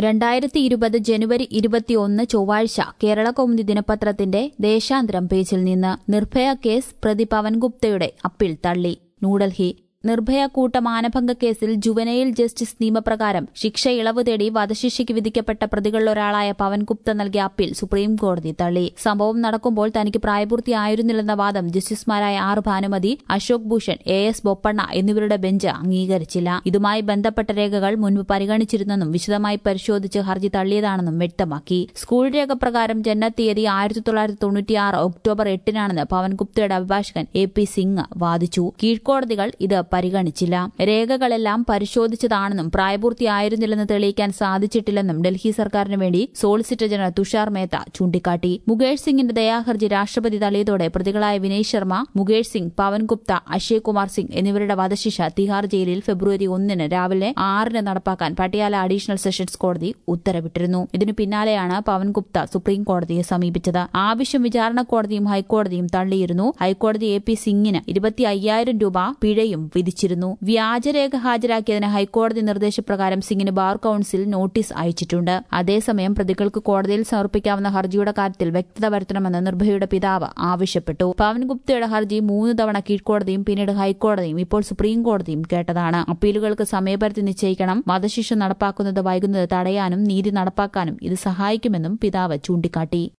രണ്ടായിരത്തി ഇരുപത് ജനുവരി ഇരുപത്തിയൊന്ന് ചൊവ്വാഴ്ച കേരള കൗമുദി ദിനപത്രത്തിന്റെ ദേശാന്തരം പേജിൽ നിന്ന് നിർഭയ കേസ് പ്രതി പവൻ ഗുപ്തയുടെ അപ്പീൽ തള്ളി ന്യൂഡൽഹി നിർഭയ കൂട്ട മാനഭംഗ കേസിൽ ജുവനൈൽ ജസ്റ്റിസ് നിയമപ്രകാരം ശിക്ഷ ഇളവ് തേടി വധശിക്ഷയ്ക്ക് വിധിക്കപ്പെട്ട പ്രതികളിലൊരാളായ പവൻ ഗുപ്ത നൽകിയ അപ്പീൽ സുപ്രീം കോടതി തള്ളി സംഭവം നടക്കുമ്പോൾ തനിക്ക് പ്രായപൂർത്തിയായിരുന്നില്ലെന്ന വാദം ജസ്റ്റിസുമാരായ R Bhanumathi Ashok Bhushan A S Bopanna എന്നിവരുടെ ബെഞ്ച് അംഗീകരിച്ചില്ല ഇതുമായി ബന്ധപ്പെട്ട രേഖകൾ മുൻപ് പരിഗണിച്ചിരുന്നെന്നും വിശദമായി പരിശോധിച്ച് ഹർജി തള്ളിയതാണെന്നും വ്യക്തമാക്കി സ്കൂൾ രേഖ പ്രകാരം ജനനത്തീയതി ആയിരത്തി തൊള്ളായിരത്തി തൊണ്ണൂറ്റിയാറ് ഒക്ടോബർ എട്ടിനാണെന്ന് പവൻ ഗുപ്തയുടെ അഭിഭാഷകൻ എ പി സിംഗ് വാദിച്ചു കീഴ്ക്കോടതികൾ ഇത് പരിഗണിച്ചില്ല രേഖകളെല്ലാം പരിശോധിച്ചതാണെന്നും പ്രായപൂർത്തിയായിരുന്നില്ലെന്ന് തെളിയിക്കാൻ സാധിച്ചിട്ടില്ലെന്നും ഡൽഹി സർക്കാരിന് വേണ്ടി സോളിസിറ്റർ ജനറൽ തുഷാർ മേത്ത ചൂണ്ടിക്കാട്ടി മുകേഷ് സിംഗിന്റെ ദയാഹർജി രാഷ്ട്രപതി തള്ളിയതോടെ പ്രതികളായ വിനയ് ശർമ്മ മുകേഷ് സിംഗ് പവൻ ഗുപ്ത അക്ഷയ് കുമാർ സിംഗ് എന്നിവരുടെ വധശിക്ഷ തിഹാർ ജയിലിൽ ഫെബ്രുവരി ഒന്നിന് രാവിലെ ആറിന് നടപ്പാക്കാൻ പട്ടിയാല അഡീഷണൽ സെഷൻസ് കോടതി ഉത്തരവിട്ടിരുന്നു ഇതിനു പിന്നാലെയാണ് പവൻ ഗുപ്ത സുപ്രീം കോടതിയെ സമീപിച്ചത് ആവശ്യം വിചാരണ കോടതിയും ഹൈക്കോടതിയും തള്ളിയിരുന്നു ഹൈക്കോടതി എ പി സിംഗിന് ഇരുപത്തി അയ്യായിരം രൂപ പിഴയും വിധിച്ചിരുന്നു വ്യാജരേഖ ഹാജരാക്കിയതിന് ഹൈക്കോടതി നിർദ്ദേശപ്രകാരം സിംഗിന് ബാർ കൌൺസിൽ നോട്ടീസ് അയച്ചിട്ടുണ്ട് അതേസമയം പ്രതികൾക്ക് കോടതിയിൽ സമർപ്പിക്കാവുന്ന ഹർജിയുടെ കാര്യത്തിൽ വ്യക്തത വരുത്തണമെന്ന് നിർഭയയുടെ പിതാവ് ആവശ്യപ്പെട്ടു പവൻ ഗുപ്തയുടെ ഹർജി മൂന്ന് തവണ കീഴ്ക്കോടതിയും പിന്നീട് ഹൈക്കോടതിയും ഇപ്പോൾ സുപ്രീം കോടതിയും കേട്ടതാണ് അപ്പീലുകൾക്ക് സമയപരിധി നിശ്ചയിക്കണം വധശിക്ഷ നടപ്പാക്കുന്നത് വൈകുന്നത് തടയാനും നീതി നടപ്പാക്കാനും ഇത് സഹായിക്കുമെന്നും പിതാവ് ചൂണ്ടിക്കാട്ടി